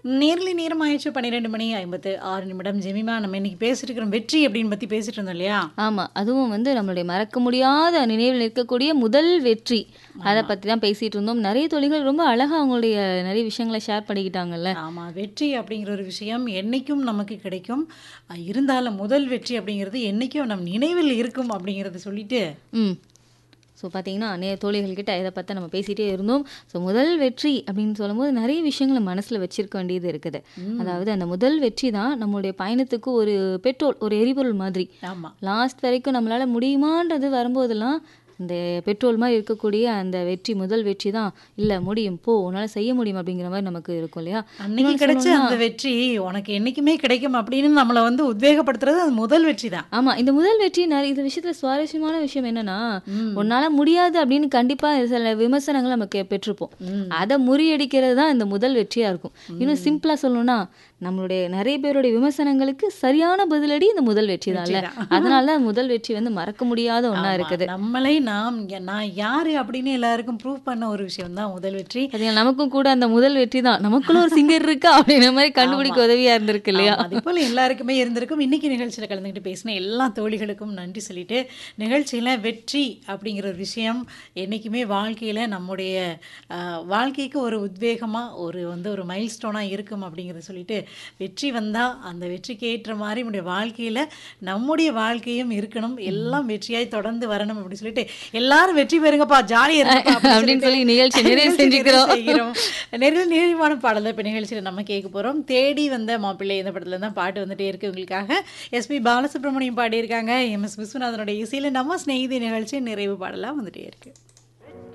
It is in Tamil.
நேர்லி நேரம் ஆயிடுச்சு பன்னிரெண்டு மணி ஐம்பத்து ஆறு நிமிடம் ஜெமிமா நம்ம இன்னைக்கு பேசிட்டு இருக்கிறோம் வெற்றி அப்படின்னு பத்தி பேசிட்டு இருந்தோம் இல்லையா ஆமா அதுவும் வந்து நம்மளுடைய மறக்க முடியாத நினைவில் நிற்கக்கூடிய முதல் வெற்றி அதை பத்தி தான் பேசிட்டு இருந்தோம் நிறைய தொழில்கள் ரொம்ப அழகா அவங்களுடைய நிறைய விஷயங்களை ஷேர் பண்ணிக்கிட்டாங்கல்ல ஆமா வெற்றி அப்படிங்கிற ஒரு விஷயம் என்னைக்கும் நமக்கு கிடைக்கும் அஹ் இருந்தாலும் முதல் வெற்றி அப்படிங்கிறது என்னைக்கும் நம் நினைவில் இருக்கும் அப்படிங்கிறத சொல்லிட்டு ம் ஸோ பார்த்தீங்கன்னா நிறைய தோழிகள்கிட்ட இதை பற்றி நம்ம பேசிகிட்டே இருந்தோம் ஸோ முதல் வெற்றி அப்படின்னு சொல்லும்போது நிறைய விஷயங்களை மனசில் வச்சிருக்க வேண்டியது இருக்குது அதாவது அந்த முதல் வெற்றி தான் நம்மளுடைய பயணத்துக்கு ஒரு பெட்ரோல் ஒரு எரிபொருள் மாதிரி ஆமா லாஸ்ட் வரைக்கும் நம்மளால் முடியுமான்றது வரும்போதெல்லாம் இந்த பெட்ரோல் மாதிரி இருக்கக்கூடிய அந்த வெற்றி முதல் வெற்றி தான் இல்லை முடியும் போ உன்னால் செய்ய முடியும் அப்படிங்கிற மாதிரி நமக்கு இருக்கும் இல்லையா அன்னைக்கு இன்னொன்னு கிடைச்ச சொல்லணும்னா- அந்த வெற்றி உனக்கு என்னைக்குமே கிடைக்கும் அப்படின்னு நம்மளை வந்து உத்வேகப்படுத்துறது அது முதல் வெற்றி தான் ஆமா இந்த முதல் வெற்றி நிறைய இந்த விஷயத்துல சுவாரஸ்யமான விஷயம் என்னன்னா ம். உன்னால முடியாது அப்படின்னு கண்டிப்பா சில விமர்சனங்கள் நமக்கு பெற்றிருப்போம் ம். அதை முறியடிக்கிறது தான் இந்த முதல் வெற்றியா இருக்கும் இன்னும் சிம்பிளா சொல்லணும்னா நம்மளுடைய நிறைய பேருடைய விமர்சனங்களுக்கு சரியான பதிலடி இந்த முதல் வெற்றி தான்ல அதனால தான் முதல் வெற்றி வந்து மறக்க முடியாத ஒண்ணா ஆமா. இருக்குது நம்மளை நாம் நான் யாரு அப்படின்னு எல்லாருக்கும் ப்ரூவ் பண்ண ஒரு விஷயம் தான் முதல் வெற்றி பாத்தீங்களா, நமக்கும் கூட அந்த முதல் வெற்றி தான் நமக்குள்ள ஒரு சிங்கர் இருக்கா அப்படிங்கிற மாதிரி கண்டுபிடிக்க உதவியா இருந்திருக்கு இல்லையா ஆமா, அதே போல எல்லாருக்குமே இருந்திருக்கும் இன்னைக்கு நிகழ்ச்சியில் கலந்துக்கிட்டு பேசின எல்லா தோழிகளுக்கும் நன்றி சொல்லிட்டு நிகழ்ச்சியில் வெற்றி அப்படிங்கிற ஒரு விஷயம் என்னைக்குமே வாழ்க்கையில் நம்முடைய ஆஹ், வாழ்க்கைக்கு ஒரு உத்வேகமாக ஒரு வந்து ஒரு மைல் ஸ்டோனாக இருக்கும் அப்படிங்கிறத சொல்லிட்டு வெற்றி வந்தால் அந்த வெற்றிக்கு ஏற்ற மாதிரி நம்முடைய வாழ்க்கையில் நம்முடைய வாழ்க்கையும் இருக்கணும் எல்லாம் வெற்றியாய் தொடர்ந்து வரணும் அப்படின்னு சொல்லிட்டு எல்லாரும் வெற்றி பெறுங்கப்பா ஜாலியாக அப்படின்னு சொல்லி நிகழ்ச்சி நிறைவு செஞ்சுக்கிறோம். செய்கிறோம் நிறைய நிறைவான பாடல் இப்போ நிகழ்ச்சியில் நம்ம கேட்க போகிறோம் தேடி வந்த மாப்பிள்ளை இந்த படத்துல தான் பாட்டு வந்துட்டே இருக்கு உங்களுக்காக எஸ்பி பாலசுப்ரமணியம் பாடியிருக்காங்க எம் எஸ் விஸ்வநாதனுடைய இசையில் நம்ம ஸ்நேகிதி நிகழ்ச்சி நிறைவு பாடலாக வந்துட்டே இருக்கு